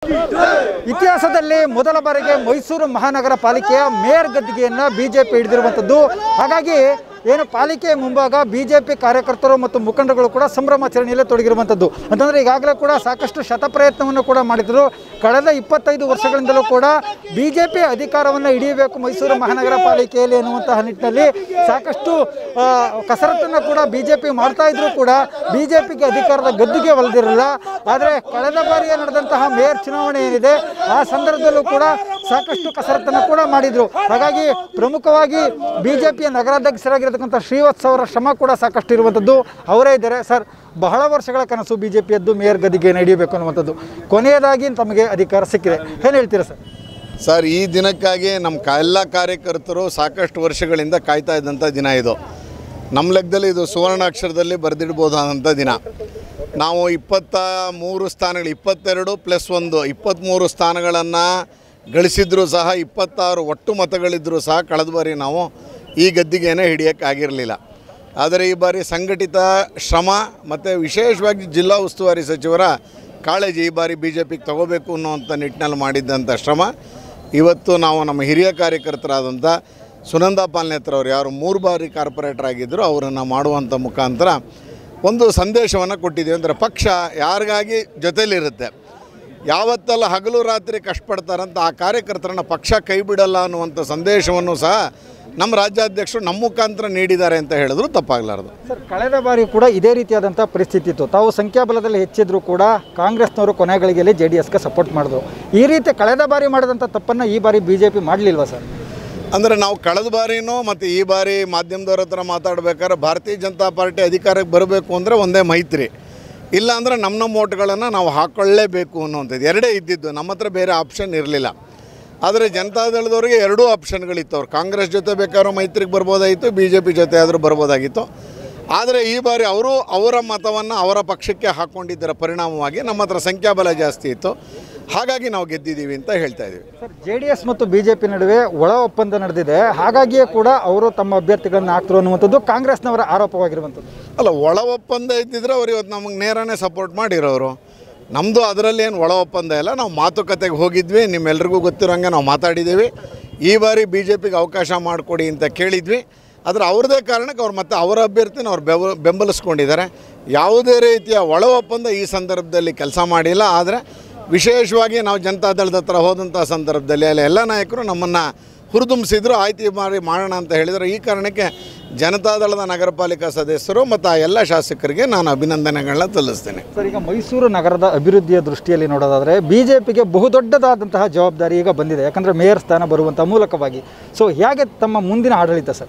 ಇತಿಹಾಸದಲ್ಲಿ ಮೊದಲ ಬಾರಿಗೆ ಮೈಸೂರು ಮಹಾನಗರ ಪಾಲಿಕೆಯ ಮೇಯರ್ ಗದ್ದಿಗೆಯನ್ನು ಬಿಜೆಪಿ ಹಿಡಿದಿರುವಂಥದ್ದು ಹಾಗಾಗಿ ಏನು ಪಾಲಿಕೆ ಮುಂಭಾಗ ಬಿಜೆಪಿ ಕಾರ್ಯಕರ್ತರು ಮತ್ತು ಮುಖಂಡರುಗಳು ಕೂಡ ಸಂಭ್ರಮಾಚರಣೆಯಲ್ಲಿ ತೊಡಗಿರುವಂಥದ್ದು ಅಂತಂದರೆ ಈಗಾಗಲೇ ಕೂಡ ಸಾಕಷ್ಟು ಶತಪ್ರಯತ್ನವನ್ನು ಕೂಡ ಮಾಡಿದರು ಕಳೆದ ಇಪ್ಪತ್ತೈದು ವರ್ಷಗಳಿಂದಲೂ ಕೂಡ ಬಿಜೆಪಿ ಅಧಿಕಾರವನ್ನು ಹಿಡಿಯಬೇಕು ಮೈಸೂರು ಮಹಾನಗರ ಪಾಲಿಕೆಯಲ್ಲಿ ಎನ್ನುವಂತಹ ನಿಟ್ಟಿನಲ್ಲಿ ಸಾಕಷ್ಟು ಆ, ಕಸರತ್ತನ್ನು ಕೂಡ ಬಿಜೆಪಿ ಮಾಡ್ತಾ ಇದ್ರು ಕೂಡ ಬಿಜೆಪಿಗೆ ಅಧಿಕಾರದ ಗದ್ದುಗೆ ಒಲಿದಿರಲಿಲ್ಲ ಆದರೆ ಕಳೆದ ಬಾರಿಯ ನಡೆದಂತಹ ಮೇಯರ್ ಚುನಾವಣೆ ಏನಿದೆ ಆ ಸಂದರ್ಭದಲ್ಲೂ ಕೂಡ ಸಾಕಷ್ಟು ಕಸರತ್ತನ್ನು ಕೂಡ ಮಾಡಿದ್ರು ಹಾಗಾಗಿ ಪ್ರಮುಖವಾಗಿ ಬಿಜೆಪಿಯ ನಗರಾಧ್ಯಕ್ಷರಾಗಿರತಕ್ಕಂಥ ಶ್ರೀವತ್ಸ ಅವರ ಶ್ರಮ ಕೂಡ ಸಾಕಷ್ಟು ಇರುವಂಥದ್ದು ಅವರೇ ಇದ್ದಾರೆ ಸರ್ ಬಹಳ ವರ್ಷಗಳ ಕನಸು ಬಿಜೆಪಿಯದ್ದು ಮೇಯರ್ ಗದ್ದಿಗೆ ನಡೆಯಬೇಕು ಅನ್ನುವಂಥದ್ದು ಕೊನೆಯದಾಗಿ ತಮಗೆ ಅಧಿಕಾರ ಸಿಕ್ಕಿದೆ ಏನು ಹೇಳ್ತೀರಾ ಸರ್ ಸರ್ ಈ ದಿನಕ್ಕಾಗಿ ನಮ್ಮ ಕ ಎಲ್ಲ ಕಾರ್ಯಕರ್ತರು ಸಾಕಷ್ಟು ವರ್ಷಗಳಿಂದ ಕಾಯ್ತಾ ಇದ್ದಂಥ ದಿನ ಇದು ನಮ್ಮ ಲೆಕ್ಕದಲ್ಲಿ ಇದು ಸುವರ್ಣಾಕ್ಷರದಲ್ಲಿ ಬರೆದಿಡ್ಬೋದಾದಂಥ ದಿನ ನಾವು ಇಪ್ಪತ್ತ ಮೂರು ಸ್ಥಾನಗಳು ಇಪ್ಪತ್ತೆರಡು ಪ್ಲಸ್ ಒಂದು ಇಪ್ಪತ್ತ್ಮೂರು ಸ್ಥಾನಗಳನ್ನು ಗಳಿಸಿದ್ರೂ ಸಹ ಇಪ್ಪತ್ತಾರು ಒಟ್ಟು ಮತಗಳಿದ್ದರೂ ಸಹ ಕಳೆದ ಬಾರಿ ನಾವು ಈ ಗದ್ದಿಗೆನೇ ಹಿಡಿಯೋಕ್ಕಾಗಿರಲಿಲ್ಲ ಆದರೆ ಈ ಬಾರಿ ಸಂಘಟಿತ ಶ್ರಮ ಮತ್ತು ವಿಶೇಷವಾಗಿ ಜಿಲ್ಲಾ ಉಸ್ತುವಾರಿ ಸಚಿವರ ಕಾಳಜಿ ಈ ಬಾರಿ ಬಿ ಜೆ ಪಿಗೆ ತಗೋಬೇಕು ಅನ್ನುವಂಥ ನಿಟ್ಟಿನಲ್ಲಿ ಮಾಡಿದ್ದಂಥ ಶ್ರಮ ಇವತ್ತು ನಾವು ನಮ್ಮ ಹಿರಿಯ ಕಾರ್ಯಕರ್ತರಾದಂಥ ಸುನಂದಾ ಪಾಲ್ನೇತ್ರ ಅವರು ಯಾರು ಮೂರು ಬಾರಿ ಕಾರ್ಪೊರೇಟರ್ ಆಗಿದ್ದರು ಅವರನ್ನು ಮಾಡುವಂಥ ಮುಖಾಂತರ ಒಂದು ಸಂದೇಶವನ್ನು ಕೊಟ್ಟಿದ್ದೀವಿ ಅಂದರೆ ಪಕ್ಷ ಯಾರಿಗಾಗಿ ಜೊತೆಲಿರುತ್ತೆ ಯಾವತ್ತೆಲ್ಲ ಹಗಲು ರಾತ್ರಿ ಕಷ್ಟಪಡ್ತಾರಂತ ಆ ಕಾರ್ಯಕರ್ತರನ್ನ ಪಕ್ಷ ಕೈ ಬಿಡಲ್ಲ ಅನ್ನುವಂಥ ಸಂದೇಶವನ್ನು ಸಹ ನಮ್ಮ ರಾಜ್ಯಾಧ್ಯಕ್ಷರು ನಮ್ಮ ಮುಖಾಂತರ ನೀಡಿದ್ದಾರೆ ಅಂತ ಹೇಳಿದ್ರು ತಪ್ಪಾಗಲಾರ್ದು ಸರ್ ಕಳೆದ ಬಾರಿ ಕೂಡ ಇದೇ ರೀತಿಯಾದಂಥ ಪರಿಸ್ಥಿತಿ ಇತ್ತು ತಾವು ಸಂಖ್ಯಾಬಲದಲ್ಲಿ ಹೆಚ್ಚಿದ್ರು ಕೂಡ ಕಾಂಗ್ರೆಸ್ನವರು ಕೊನೆಗಳಿಗೆಯಲ್ಲಿ ಜೆ ಡಿ ಎಸ್ಗೆ ಸಪೋರ್ಟ್ ಮಾಡಿದ್ರು ಈ ರೀತಿ ಕಳೆದ ಬಾರಿ ಮಾಡಿದಂಥ ತಪ್ಪನ್ನು ಈ ಬಾರಿ ಬಿ ಜೆ ಪಿ ಮಾಡಲಿಲ್ವಾ ಸರ್ ಅಂದರೆ ನಾವು ಕಳೆದ ಬಾರಿನೂ ಮತ್ತು ಈ ಬಾರಿ ಮಾಧ್ಯಮದವ್ರ ಹತ್ರ ಮಾತಾಡ್ಬೇಕಾದ್ರೆ ಭಾರತೀಯ ಜನತಾ ಪಾರ್ಟಿ ಅಧಿಕಾರಕ್ಕೆ ಬರಬೇಕು ಅಂದರೆ ಒಂದೇ ಮೈತ್ರಿ ಇಲ್ಲ ಅಂದರೆ ನಮ್ಮ ನಮ್ಮ ಓಟ್ಗಳನ್ನು ನಾವು ಹಾಕ್ಕೊಳ್ಳೇಬೇಕು ಅನ್ನುವಂಥದ್ದು ಎರಡೇ ಇದ್ದಿದ್ದು ನಮ್ಮ ಹತ್ರ ಬೇರೆ ಆಪ್ಷನ್ ಇರಲಿಲ್ಲ ಆದರೆ ಜನತಾದಳದವ್ರಿಗೆ ಎರಡೂ ಆಪ್ಷನ್ಗಳಿತ್ತು ಅವ್ರು ಕಾಂಗ್ರೆಸ್ ಜೊತೆ ಬೇಕಾದ್ರೂ ಮೈತ್ರಿಗೆ ಬರ್ಬೋದಾಗಿತ್ತು ಬಿ ಜೆ ಪಿ ಜೊತೆ ಆದರೂ ಬರ್ಬೋದಾಗಿತ್ತು ಆದರೆ ಈ ಬಾರಿ ಅವರು ಅವರ ಮತವನ್ನು ಅವರ ಪಕ್ಷಕ್ಕೆ ಹಾಕ್ಕೊಂಡಿದ್ದರ ಪರಿಣಾಮವಾಗಿ ನಮ್ಮ ಹತ್ರ ಸಂಖ್ಯಾಬಲ ಜಾಸ್ತಿ ಇತ್ತು ಹಾಗಾಗಿ ನಾವು ಗೆದ್ದಿದ್ದೀವಿ ಅಂತ ಹೇಳ್ತಾ ಇದ್ದೀವಿ ಸರ್ ಜೆ ಡಿ ಎಸ್ ಮತ್ತು ಬಿ ಜೆ ಪಿ ನಡುವೆ ಒಳ ಒಪ್ಪಂದ ನಡೆದಿದೆ ಹಾಗಾಗಿಯೇ ಕೂಡ ಅವರು ತಮ್ಮ ಅಭ್ಯರ್ಥಿಗಳನ್ನು ಹಾಕ್ತರು ಅನ್ನುವಂಥದ್ದು ಕಾಂಗ್ರೆಸ್ನವರ ಆರೋಪವಾಗಿರುವಂಥದ್ದು ಅಲ್ಲ ಒಳ ಒಪ್ಪಂದ ಇದ್ದಿದ್ರೆ ಅವ್ರು ಇವತ್ತು ನಮಗೆ ನೇರನೇ ಸಪೋರ್ಟ್ ಮಾಡಿರೋರು ನಮ್ಮದು ಅದರಲ್ಲಿ ಏನು ಒಳ ಒಪ್ಪಂದ ಇಲ್ಲ ನಾವು ಮಾತುಕತೆಗೆ ಹೋಗಿದ್ವಿ ನಿಮ್ಮೆಲ್ರಿಗೂ ಗೊತ್ತಿರೋಂಗೆ ನಾವು ಮಾತಾಡಿದ್ದೀವಿ ಈ ಬಾರಿ ಬಿ ಜೆ ಪಿಗೆ ಅವಕಾಶ ಮಾಡಿಕೊಡಿ ಅಂತ ಕೇಳಿದ್ವಿ ಆದರೆ ಅವ್ರದ್ದೇ ಕಾರಣಕ್ಕೆ ಅವ್ರು ಮತ್ತೆ ಅವರ ಅಭ್ಯರ್ಥಿನ ಅವ್ರು ಬೆವ ಬೆಂಬಲಿಸ್ಕೊಂಡಿದ್ದಾರೆ ಯಾವುದೇ ರೀತಿಯ ಒಳ ಒಪ್ಪಂದ ಈ ಸಂದರ್ಭದಲ್ಲಿ ಕೆಲಸ ಮಾಡಿಲ್ಲ ಆದರೆ ವಿಶೇಷವಾಗಿ ನಾವು ಜನತಾದಳದ ಹತ್ರ ಹೋದಂಥ ಸಂದರ್ಭದಲ್ಲಿ ಅಲ್ಲಿ ಎಲ್ಲ ನಾಯಕರು ನಮ್ಮನ್ನು ಹುರಿದುಂಬಿಸಿದ್ರು ಆಯ್ತು ಈ ಬಾರಿ ಮಾಡೋಣ ಅಂತ ಹೇಳಿದರು ಈ ಕಾರಣಕ್ಕೆ ಜನತಾದಳದ ನಗರ ಪಾಲಿಕಾ ಸದಸ್ಯರು ಮತ್ತು ಆ ಎಲ್ಲ ಶಾಸಕರಿಗೆ ನಾನು ಅಭಿನಂದನೆಗಳನ್ನ ಸಲ್ಲಿಸ್ತೇನೆ ಸರ್ ಈಗ ಮೈಸೂರು ನಗರದ ಅಭಿವೃದ್ಧಿಯ ದೃಷ್ಟಿಯಲ್ಲಿ ನೋಡೋದಾದರೆ ಬಿ ಜೆ ಪಿಗೆ ಬಹುದೊಡ್ಡದಾದಂತಹ ಜವಾಬ್ದಾರಿ ಈಗ ಬಂದಿದೆ ಯಾಕಂದರೆ ಮೇಯರ್ ಸ್ಥಾನ ಬರುವಂಥ ಮೂಲಕವಾಗಿ ಸೊ ಹೇಗೆ ತಮ್ಮ ಮುಂದಿನ ಆಡಳಿತ ಸರ್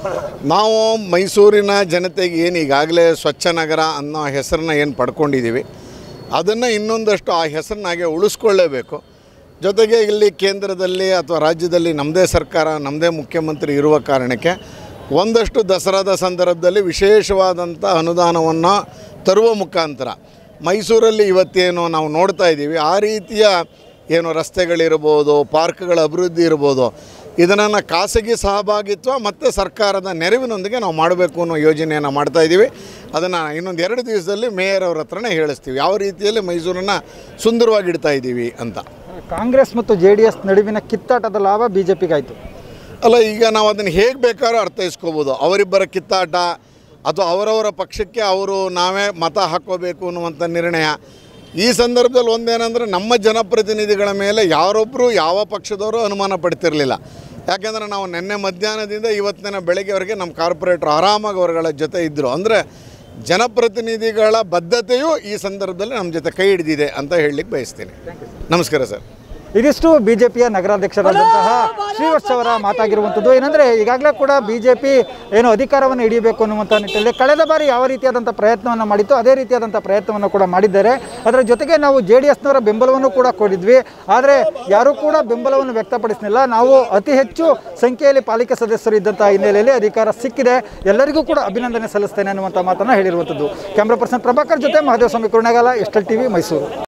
ನಾವು ಮೈಸೂರಿನ ಜನತೆಗೆ ಏನು ಈಗಾಗಲೇ ಸ್ವಚ್ಛ ನಗರ ಅನ್ನೋ ಹೆಸರನ್ನ ಏನು ಪಡ್ಕೊಂಡಿದ್ದೀವಿ ಅದನ್ನು ಇನ್ನೊಂದಷ್ಟು ಆ ಹೆಸರನ್ನಾಗೆ ಉಳಿಸ್ಕೊಳ್ಳೇಬೇಕು ಜೊತೆಗೆ ಇಲ್ಲಿ ಕೇಂದ್ರದಲ್ಲಿ ಅಥವಾ ರಾಜ್ಯದಲ್ಲಿ ನಮ್ಮದೇ ಸರ್ಕಾರ ನಮ್ಮದೇ ಮುಖ್ಯಮಂತ್ರಿ ಇರುವ ಕಾರಣಕ್ಕೆ ಒಂದಷ್ಟು ದಸರಾದ ಸಂದರ್ಭದಲ್ಲಿ ವಿಶೇಷವಾದಂಥ ಅನುದಾನವನ್ನು ತರುವ ಮುಖಾಂತರ ಮೈಸೂರಲ್ಲಿ ಇವತ್ತೇನು ನಾವು ನೋಡ್ತಾ ಇದ್ದೀವಿ ಆ ರೀತಿಯ ಏನು ರಸ್ತೆಗಳಿರ್ಬೋದು ಪಾರ್ಕ್ಗಳ ಅಭಿವೃದ್ಧಿ ಇರ್ಬೋದು ಇದನ್ನು ಖಾಸಗಿ ಸಹಭಾಗಿತ್ವ ಮತ್ತು ಸರ್ಕಾರದ ನೆರವಿನೊಂದಿಗೆ ನಾವು ಮಾಡಬೇಕು ಅನ್ನೋ ಯೋಜನೆಯನ್ನು ಮಾಡ್ತಾ ಇದ್ದೀವಿ ಅದನ್ನು ಇನ್ನೊಂದು ಎರಡು ದಿವಸದಲ್ಲಿ ಮೇಯರ್ ಅವ್ರ ಹತ್ರನೇ ಹೇಳಿಸ್ತೀವಿ ಯಾವ ರೀತಿಯಲ್ಲಿ ಮೈಸೂರನ್ನು ಸುಂದರವಾಗಿ ಇಡ್ತಾ ಇದ್ದೀವಿ ಅಂತ ಕಾಂಗ್ರೆಸ್ ಮತ್ತು ಜೆ ಡಿ ಎಸ್ ನಡುವಿನ ಕಿತ್ತಾಟದ ಲಾಭ ಬಿ ಜೆ ಪಿಗಾಯಿತು ಅಲ್ಲ ಈಗ ನಾವು ಅದನ್ನು ಹೇಗೆ ಬೇಕಾದ್ರೂ ಅರ್ಥೈಸ್ಕೋಬೋದು ಅವರಿಬ್ಬರ ಕಿತ್ತಾಟ ಅಥವಾ ಅವರವರ ಪಕ್ಷಕ್ಕೆ ಅವರು ನಾವೇ ಮತ ಹಾಕ್ಕೋಬೇಕು ಅನ್ನುವಂಥ ನಿರ್ಣಯ ಈ ಸಂದರ್ಭದಲ್ಲಿ ಒಂದೇನೆಂದರೆ ನಮ್ಮ ಜನಪ್ರತಿನಿಧಿಗಳ ಮೇಲೆ ಯಾರೊಬ್ಬರು ಯಾವ ಪಕ್ಷದವರು ಅನುಮಾನ ಪಡ್ತಿರಲಿಲ್ಲ ಯಾಕೆಂದರೆ ನಾವು ನಿನ್ನೆ ಮಧ್ಯಾಹ್ನದಿಂದ ಇವತ್ತಿನ ಬೆಳಗ್ಗೆವರೆಗೆ ನಮ್ಮ ಕಾರ್ಪೊರೇಟ್ರು ಆರಾಮಾಗಿ ಅವರುಗಳ ಜೊತೆ ಇದ್ದರು ಅಂದರೆ ಜನಪ್ರತಿನಿಧಿಗಳ ಬದ್ಧತೆಯೂ ಈ ಸಂದರ್ಭದಲ್ಲಿ ನಮ್ಮ ಜೊತೆ ಕೈ ಹಿಡಿದಿದೆ ಅಂತ ಹೇಳಲಿಕ್ಕೆ ಬಯಸ್ತೀನಿ ನಮಸ್ಕಾರ ಸರ್ ಇದಿಷ್ಟು ಬಿಜೆಪಿಯ ನಗರಾಧ್ಯಕ್ಷರಾದಂತಹ ಶ್ರೀವತ್ಸ ಅವರ ಮಾತಾಗಿರುವಂಥದ್ದು ಏನಂದರೆ ಈಗಾಗಲೇ ಕೂಡ ಬಿಜೆಪಿ ಏನು ಅಧಿಕಾರವನ್ನು ಹಿಡಿಯಬೇಕು ಅನ್ನುವಂಥ ನಿಟ್ಟಿನಲ್ಲಿ ಕಳೆದ ಬಾರಿ ಯಾವ ರೀತಿಯಾದಂಥ ಪ್ರಯತ್ನವನ್ನು ಮಾಡಿತ್ತು ಅದೇ ರೀತಿಯಾದಂಥ ಪ್ರಯತ್ನವನ್ನು ಕೂಡ ಮಾಡಿದ್ದಾರೆ ಅದರ ಜೊತೆಗೆ ನಾವು ಜೆ ಡಿ ಎಸ್ನವರ ಬೆಂಬಲವನ್ನು ಕೂಡ ಕೊಡಿದ್ವಿ ಆದರೆ ಯಾರೂ ಕೂಡ ಬೆಂಬಲವನ್ನು ವ್ಯಕ್ತಪಡಿಸಲಿಲ್ಲ ನಾವು ಅತಿ ಹೆಚ್ಚು ಸಂಖ್ಯೆಯಲ್ಲಿ ಪಾಲಿಕೆ ಸದಸ್ಯರು ಇದ್ದಂಥ ಹಿನ್ನೆಲೆಯಲ್ಲಿ ಅಧಿಕಾರ ಸಿಕ್ಕಿದೆ ಎಲ್ಲರಿಗೂ ಕೂಡ ಅಭಿನಂದನೆ ಸಲ್ಲಿಸ್ತೇನೆ ಅನ್ನುವಂಥ ಮಾತನ್ನು ಹೇಳಿರುವಂಥದ್ದು ಕ್ಯಾಮ್ರಾ ಪರ್ಸನ್ ಪ್ರಭಾಕರ್ ಜೊತೆ ಮಹದೇವಸ್ವಾಮಿ ಕುರುಣಗಾಲ ಎಸ್ಟಲ್ ಟಿವಿ ಮೈಸೂರು